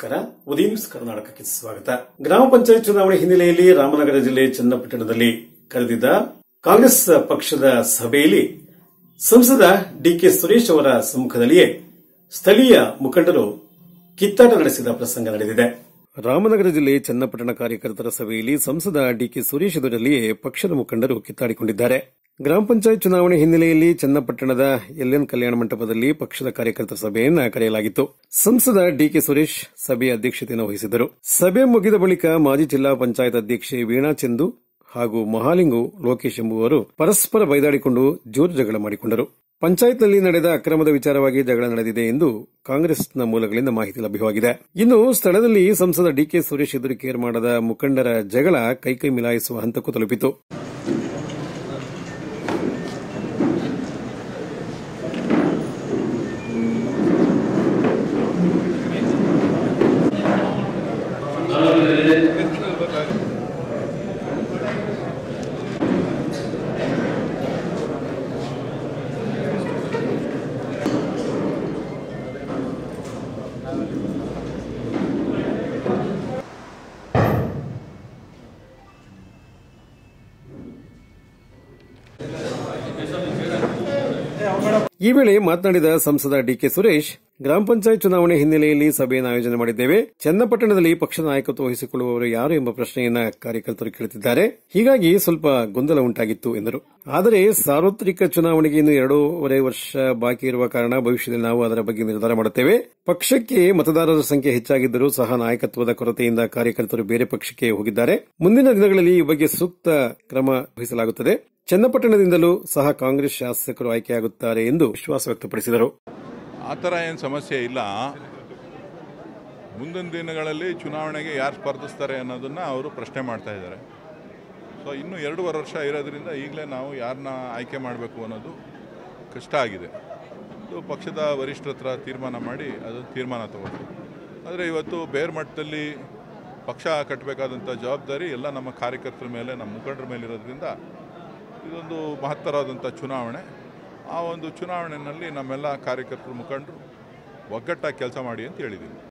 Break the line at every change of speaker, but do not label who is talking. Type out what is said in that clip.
ನಮಸ್ಕಾರ ಉದಯ ನ್ಯೂಸ್ ಕರ್ನಾಟಕಕ್ಕೆ ಸ್ವಾಗತ ಗ್ರಾಮ ಪಂಚಾಯತ್ ಚುನಾವಣೆ ಹಿನ್ನೆಲೆಯಲ್ಲಿ ರಾಮನಗರ ಜಿಲ್ಲೆ ಚನ್ನಪಟ್ಟಣದಲ್ಲಿ ಕರೆದಿದ್ದ ಕಾಂಗ್ರೆಸ್ ಪಕ್ಷದ ಸಭೆಯಲ್ಲಿ ಸಂಸದ ಡಿಕೆ ಸುರೇಶ್ ಅವರ ಸಮ್ಮುಖದಲ್ಲಿಯೇ ಸ್ಥಳೀಯ ಮುಖಂಡರು ಕಿತ್ತಾಟ ನಡೆಸಿದ ಪ್ರಸಂಗ ನಡೆದಿದೆ ರಾಮನಗರ ಜಿಲ್ಲೆ ಚನ್ನಪಟ್ಟಣ ಕಾರ್ಯಕರ್ತರ ಸಭೆಯಲ್ಲಿ ಸಂಸದ ಡಿಕೆ ಸುರೇಶ್ ಎದುರಲ್ಲಿಯೇ ಪಕ್ಷದ ಮುಖಂಡರು ಕಿತ್ತಾಡಿಕೊಂಡಿದ್ದಾರೆ ಗ್ರಾಮ ಪಂಚಾಯತ್ ಚುನಾವಣೆ ಹಿನ್ನೆಲೆಯಲ್ಲಿ ಚನ್ನಪಟ್ಟಣದ ಎಲ್ಎನ್ ಕಲ್ಯಾಣ ಮಂಟಪದಲ್ಲಿ ಪಕ್ಷದ ಕಾರ್ಯಕರ್ತರ ಸಭೆಯನ್ನ ಕರೆಯಲಾಗಿತ್ತು ಸಂಸದ ಡಿಕೆ ಸುರೇಶ್ ಸಭೆಯ ಅಧ್ಯಕ್ಷತೆಯನ್ನು ವಹಿಸಿದ್ದರು ಸಭೆ ಮುಗಿದ ಬಳಿಕ ಮಾಜಿ ಜಿಲ್ಲಾ ಪಂಚಾಯತ್ ಅಧ್ಯಕ್ಷೆ ವೀಣಾ ಚಂದು ಹಾಗೂ ಮಹಾಲಿಂಗು ಲೋಕೇಶ್ ಎಂಬುವರು ಪರಸ್ಪರ ಬೈದಾಡಿಕೊಂಡು ಜೋರು ಜಗಳ ಮಾಡಿಕೊಂಡರು ಪಂಚಾಯತ್ನಲ್ಲಿ ನಡೆದ ಅಕ್ರಮದ ವಿಚಾರವಾಗಿ ಜಗಳ ನಡೆದಿದೆ ಎಂದು ಕಾಂಗ್ರೆಸ್ನ ಮೂಲಗಳಿಂದ ಮಾಹಿತಿ ಲಭ್ಯವಾಗಿದೆ ಇನ್ನು ಸ್ಥಳದಲ್ಲಿ ಸಂಸದ ಡಿಕೆ ಸುರೇಶ್ ಎದುರು ಕೇರ್ ಮಾಡದ ಮುಖಂಡರ ಜಗಳ ಕೈಕೈ ಮಿಲಾಯಿಸುವ ಹಂತಕ್ಕೂ ತಲುಪಿತು ಈ ವೇಳೆ ಮಾತನಾಡಿದ ಸಂಸದ ಡಿಕೆ ಸುರೇಶ್ ಗ್ರಾಮ ಪಂಚಾಯತ್ ಚುನಾವಣೆ ಹಿನ್ನೆಲೆಯಲ್ಲಿ ಸಭೆಯನ್ನು ಆಯೋಜನೆ ಮಾಡಿದ್ದೇವೆ ಚನ್ನಪಟ್ಟಣದಲ್ಲಿ ಪಕ್ಷದ ನಾಯಕತ್ವ ವಹಿಸಿಕೊಳ್ಳುವವರು ಯಾರು ಎಂಬ ಪ್ರಶ್ನೆಯನ್ನ ಕಾರ್ಯಕರ್ತರು ಕೇಳುತ್ತಿದ್ದಾರೆ ಹೀಗಾಗಿ ಸ್ವಲ್ಪ ಗೊಂದಲ ಉಂಟಾಗಿತ್ತು ಎಂದರು ಆದರೆ ಸಾರ್ವತ್ರಿಕ ಚುನಾವಣೆಗೆ ಇನ್ನು ಎರಡೂವರೆ ವರ್ಷ ಬಾಕಿ ಇರುವ ಕಾರಣ ಭವಿಷ್ಯದಲ್ಲಿ ನಾವು ಅದರ ಬಗ್ಗೆ ನಿರ್ಧಾರ ಮಾಡುತ್ತೇವೆ ಪಕ್ಷಕ್ಕೆ ಮತದಾರರ ಸಂಖ್ಯೆ ಹೆಚ್ಚಾಗಿದ್ದರೂ ಸಹ ನಾಯಕತ್ವದ ಕೊರತೆಯಿಂದ ಕಾರ್ಯಕರ್ತರು ಬೇರೆ ಪಕ್ಷಕ್ಕೆ ಹೋಗಿದ್ದಾರೆ ಮುಂದಿನ ದಿನಗಳಲ್ಲಿ ಈ ಬಗ್ಗೆ ಸೂಕ್ತ ಕ್ರಮ ವಹಿಸಲಾಗುತ್ತದೆ ಚನ್ನಪಟ್ಟಣದಿಂದಲೂ ಸಹ ಕಾಂಗ್ರೆಸ್ ಶಾಸಕರು ಆಯ್ಕೆಯಾಗುತ್ತಾರೆ ಎಂದು ವಿಶ್ವಾಸ ವ್ಯಕ್ತಪಡಿಸಿದರು
ಆ ಥರ ಏನು ಸಮಸ್ಯೆ ಇಲ್ಲ ಮುಂದಿನ ದಿನಗಳಲ್ಲಿ ಚುನಾವಣೆಗೆ ಯಾರು ಸ್ಪರ್ಧಿಸ್ತಾರೆ ಅನ್ನೋದನ್ನು ಅವರು ಪ್ರಶ್ನೆ ಮಾಡ್ತಾ ಇದ್ದಾರೆ ಸೊ ಇನ್ನೂ ಎರಡೂವರೆ ವರ್ಷ ಇರೋದ್ರಿಂದ ಈಗಲೇ ನಾವು ಯಾರನ್ನ ಆಯ್ಕೆ ಮಾಡಬೇಕು ಅನ್ನೋದು ಕಷ್ಟ ಆಗಿದೆ ಇದು ಪಕ್ಷದ ವರಿಷ್ಠರ ಹತ್ರ ತೀರ್ಮಾನ ಮಾಡಿ ಅದು ತೀರ್ಮಾನ ತಗೊಳ್ತೀವಿ ಆದರೆ ಇವತ್ತು ಬೇರೆ ಮಟ್ಟದಲ್ಲಿ ಪಕ್ಷ ಕಟ್ಟಬೇಕಾದಂಥ ಜವಾಬ್ದಾರಿ ಎಲ್ಲ ನಮ್ಮ ಕಾರ್ಯಕರ್ತರ ಮೇಲೆ ನಮ್ಮ ಮುಖಂಡರ ಮೇಲೆ ಇರೋದ್ರಿಂದ ಇದೊಂದು ಮಹತ್ತರವಾದಂಥ ಚುನಾವಣೆ ಆ ಒಂದು ಚುನಾವಣೆಯಲ್ಲಿ ನಮ್ಮೆಲ್ಲ ಕಾರ್ಯಕರ್ತರು ಮುಖಂಡರು ಒಗ್ಗಟ್ಟಾಗಿ ಕೆಲಸ ಮಾಡಿ ಅಂತ ಹೇಳಿದ್ದೀನಿ